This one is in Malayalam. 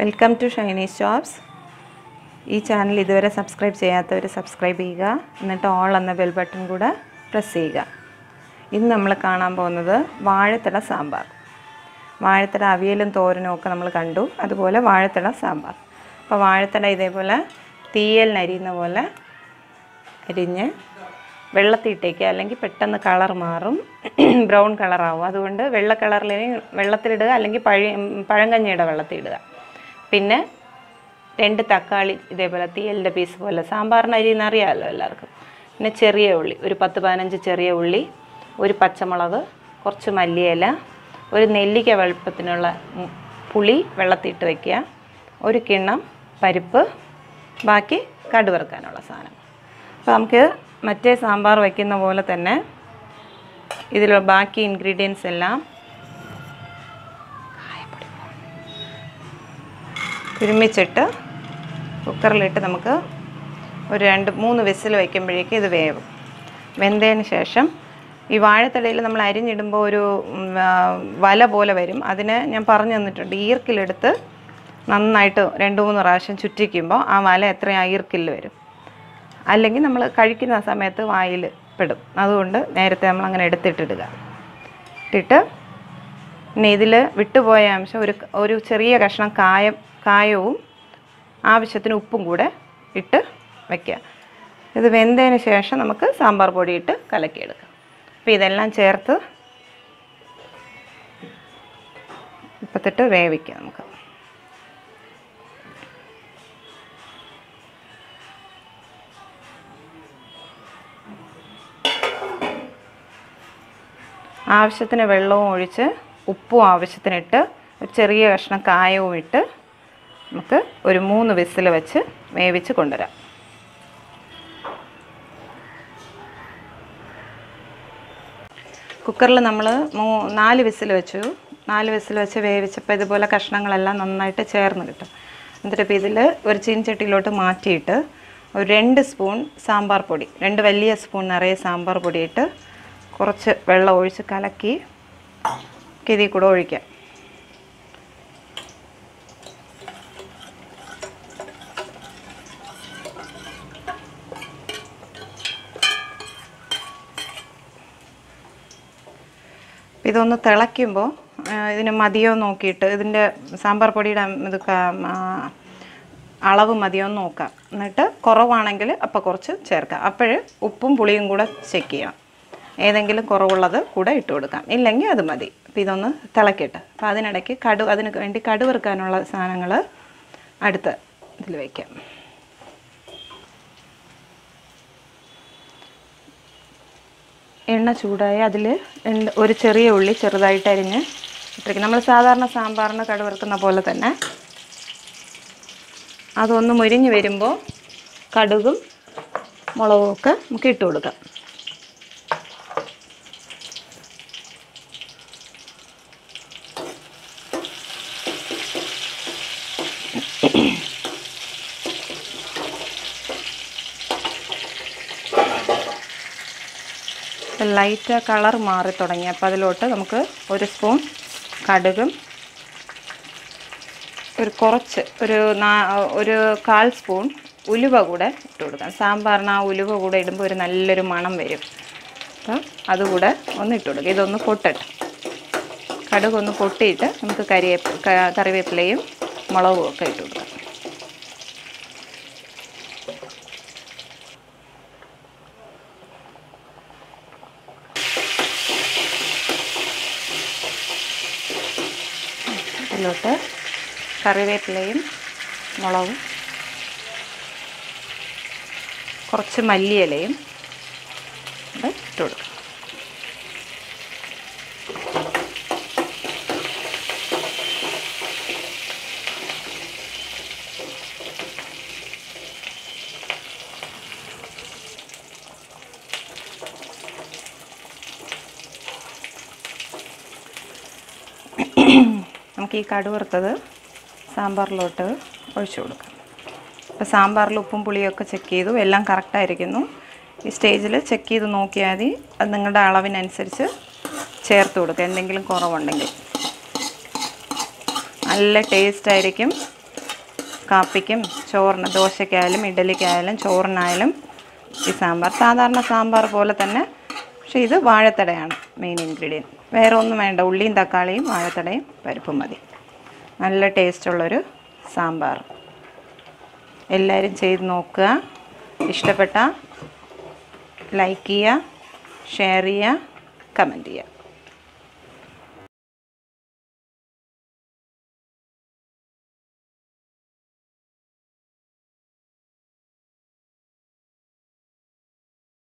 വെൽക്കം ടു ഷൈനീസ് ഷോപ്സ് ഈ ചാനൽ ഇതുവരെ സബ്സ്ക്രൈബ് ചെയ്യാത്തവർ സബ്സ്ക്രൈബ് ചെയ്യുക എന്നിട്ട് ഓൾ എന്ന ബെൽ ബട്ടൺ കൂടെ പ്രസ് ചെയ്യുക ഇന്ന് നമ്മൾ കാണാൻ പോകുന്നത് വാഴത്തട സാമ്പാർ വാഴത്തട അവിയലും തോരനും ഒക്കെ നമ്മൾ കണ്ടു അതുപോലെ വാഴത്തട സാമ്പാർ അപ്പോൾ വാഴത്തട ഇതേപോലെ തീയലിന് അരിയുന്ന പോലെ അരിഞ്ഞ് വെള്ളത്തിട്ടേക്കുക അല്ലെങ്കിൽ പെട്ടെന്ന് കളർ മാറും ബ്രൗൺ കളറാവും അതുകൊണ്ട് വെള്ള കളറിൽ വെള്ളത്തിലിടുക അല്ലെങ്കിൽ പഴ പഴങ്കഞ്ഞിയുടെ വെള്ളത്തിലിടുക പിന്നെ രണ്ട് തക്കാളി ഇതേപോലെ തീയലിൻ്റെ പീസ് പോലെ സാമ്പാറിന് അരി എന്നറിയാമല്ലോ എല്ലാവർക്കും പിന്നെ ചെറിയ ഉള്ളി ഒരു പത്ത് പതിനഞ്ച് ചെറിയ ഉള്ളി ഒരു പച്ചമുളക് കുറച്ച് മല്ലിയില ഒരു നെല്ലിക്ക വലുപ്പത്തിനുള്ള ഉം, പുളി വെള്ളത്തിയിട്ട് വയ്ക്കുക ഒരു കിണ്ണം പരിപ്പ് ബാക്കി കടുവറുക്കാനുള്ള സാധനം അപ്പോൾ നമുക്ക് മറ്റേ സാമ്പാർ വയ്ക്കുന്ന പോലെ തന്നെ ഇതിൽ ബാക്കി ഇൻഗ്രീഡിയൻസ് എല്ലാം ഒരുമിച്ചിട്ട് കുക്കറിലിട്ട് നമുക്ക് ഒരു രണ്ട് മൂന്ന് വിസിൽ വയ്ക്കുമ്പോഴേക്കും ഇത് വേവും വെന്തതിന് ശേഷം ഈ വാഴത്തടയിൽ നമ്മൾ അരിഞ്ഞിടുമ്പോൾ ഒരു ഉം, ആ, വല പോലെ വരും അതിന് ഞാൻ പറഞ്ഞു തന്നിട്ടുണ്ട് ഈർക്കിലെടുത്ത് നന്നായിട്ട് രണ്ട് മൂന്ന് പ്രാവശ്യം ചുറ്റിക്കുമ്പോൾ ആ വല എത്രയും ഈർക്കിൽ വരും അല്ലെങ്കിൽ നമ്മൾ കഴിക്കുന്ന സമയത്ത് വായിൽ പെടും അതുകൊണ്ട് നേരത്തെ നമ്മൾ അങ്ങനെ എടുത്തിട്ടിടുക ഇട്ടിട്ട് പിന്നെ ഇതിൽ വിട്ടുപോയ അംശം ഒരു ഒരു ചെറിയ കഷ്ണം കായം കായവും ആവശ്യത്തിന് ഉപ്പും കൂടെ ഇട്ട് വയ്ക്കുക ഇത് വെന്തതിന് ശേഷം നമുക്ക് സാമ്പാർ പൊടി ഇട്ട് കലക്കിയെടുക്കാം അപ്പോൾ ഇതെല്ലാം ചേർത്ത് ഇപ്പത്തിട്ട് വേവിക്കാം നമുക്ക് ആവശ്യത്തിന് വെള്ളവും ഒഴിച്ച് ഉപ്പും ആവശ്യത്തിനിട്ട് ഒരു ചെറിയ കഷ്ണം കായവും ഇട്ട് നമുക്ക് ഒരു മൂന്ന് വിസിൽ വെച്ച് വേവിച്ച് കൊണ്ടുവരാം കുക്കറിൽ നമ്മൾ മൂ നാല് വിസിൽ വെച്ചു നാല് വിസിൽ വെച്ച് വേവിച്ചപ്പോൾ ഇതുപോലെ കഷ്ണങ്ങളെല്ലാം നന്നായിട്ട് ചേർന്ന് കിട്ടും എന്നിട്ട് ഇപ്പോൾ ഇതിൽ ഒരു ചീൻചട്ടിയിലോട്ട് മാറ്റിയിട്ട് ഒരു രണ്ട് സ്പൂൺ സാമ്പാർ പൊടി രണ്ട് വലിയ സ്പൂൺ നിറയെ സാമ്പാർ പൊടിയിട്ട് കുറച്ച് വെള്ളം ഒഴിച്ച് കലക്കി ഇതിൽ കൂടെ ഒഴിക്കാം ഇതൊന്ന് തിളയ്ക്കുമ്പോൾ ആ, ഇതിന് മതിയോ നോക്കിയിട്ട് ഇതിൻ്റെ സാമ്പാർ പൊടിയുടെ ഇത് ക- ആ, അളവ് മതിയോ എന്ന് നോക്കാം എന്നിട്ട് കുറവാണെങ്കിൽ അപ്പോൾ കുറച്ച് ചേർക്കാം അപ്പോൾ ഉപ്പും പുളിയും കൂടെ ചെക്ക് ചെയ്യാം ഏതെങ്കിലും കുറവുള്ളത് കൂടെ ഇട്ട് കൊടുക്കാം ഇല്ലെങ്കിൽ അത് മതി അപ്പോൾ ഇതൊന്ന് തിളക്കിയിട്ട് അപ്പോൾ അതിനിടയ്ക്ക് കടു അതിന് വേണ്ടി കടുവറുക്കാനുള്ള സാധനങ്ങൾ അടുത്ത ഇതിൽ വയ്ക്കാം എണ്ണ ചൂടായി അതിൽ ഒരു ചെറിയ ഉള്ളി ചെറുതായിട്ട് അരിഞ്ഞ് ഇട്ടിരിക്കും നമ്മൾ സാധാരണ സാമ്പാറിന് കടുവറുക്കുന്ന പോലെ തന്നെ അതൊന്ന് മുരിഞ്ഞ് വരുമ്പോൾ കടുകും മുളകും ഒക്കെ നമുക്ക് ഇട്ട് കൊടുക്കാം ലൈറ്റ് കളർ മാറി തുടങ്ങി അപ്പോൾ അതിലോട്ട് നമുക്ക് ഒരു സ്പൂൺ കടുകും ഒരു കുറച്ച് ഒരു നാ- ഒരു കാൽ സ്പൂൺ ഉലുവ കൂടെ ഇട്ട് കൊടുക്കാം സാമ്പാറിന് ആ ഉലുവ കൂടെ ഇടുമ്പോൾ ഒരു നല്ലൊരു മണം വരും അപ്പം അതുകൂടെ ഒന്ന് ഇട്ട് കൊടുക്കുക ഇതൊന്ന് പൊട്ടട്ടെ കടുക് ഒന്ന് പൊട്ടിയിട്ട് നമുക്ക് കരിവേപ്പ് ക- കറിവേപ്പിലയും മുളകും ഒക്കെ ഇട്ട് കൊടുക്കാം ഇതിലോട്ട് കറിവേപ്പിലയും മുളകും കുറച്ച് മല്ലിയിലയും ഇത് ഇട്ട് കൊടുക്കാം നമുക്ക് ഈ കടുവറുത്തത് സാമ്പാറിലോട്ട് ഒഴിച്ചു കൊടുക്കാം അപ്പോൾ സാമ്പാറിൽ ഉപ്പും പുളിയൊക്കെ ചെക്ക് ചെയ്തു എല്ലാം കറക്റ്റായിരിക്കുന്നു ഈ സ്റ്റേജിൽ ചെക്ക് ചെയ്ത് നോക്കിയാൽ മതി അത് നിങ്ങളുടെ അളവിനനുസരിച്ച് ചേർത്ത് കൊടുക്കുക എന്തെങ്കിലും കുറവുണ്ടെങ്കിൽ നല്ല ടേസ്റ്റ് ആയിരിക്കും കാപ്പിക്കും ചോറിന് ദോശയ്ക്കായാലും ഇഡലിക്കായാലും ചോറിനായാലും ഈ സാമ്പാർ സാധാരണ സാമ്പാർ പോലെ തന്നെ പക്ഷേ ഇത് വാഴത്തടയാണ് മെയിൻ ഇൻഗ്രീഡിയൻറ്റ് വേറെ ഒന്നും വേണ്ട ഉള്ളിയും തക്കാളിയും വാഴത്തടയും പരിപ്പും മതി നല്ല ടേസ്റ്റുള്ളൊരു സാമ്പാർ എല്ലാവരും ചെയ്ത് നോക്കുക ഇഷ്ടപ്പെട്ട ലൈക്ക് ചെയ്യുക ഷെയർ ചെയ്യുക കമൻറ്റ് ചെയ്യുക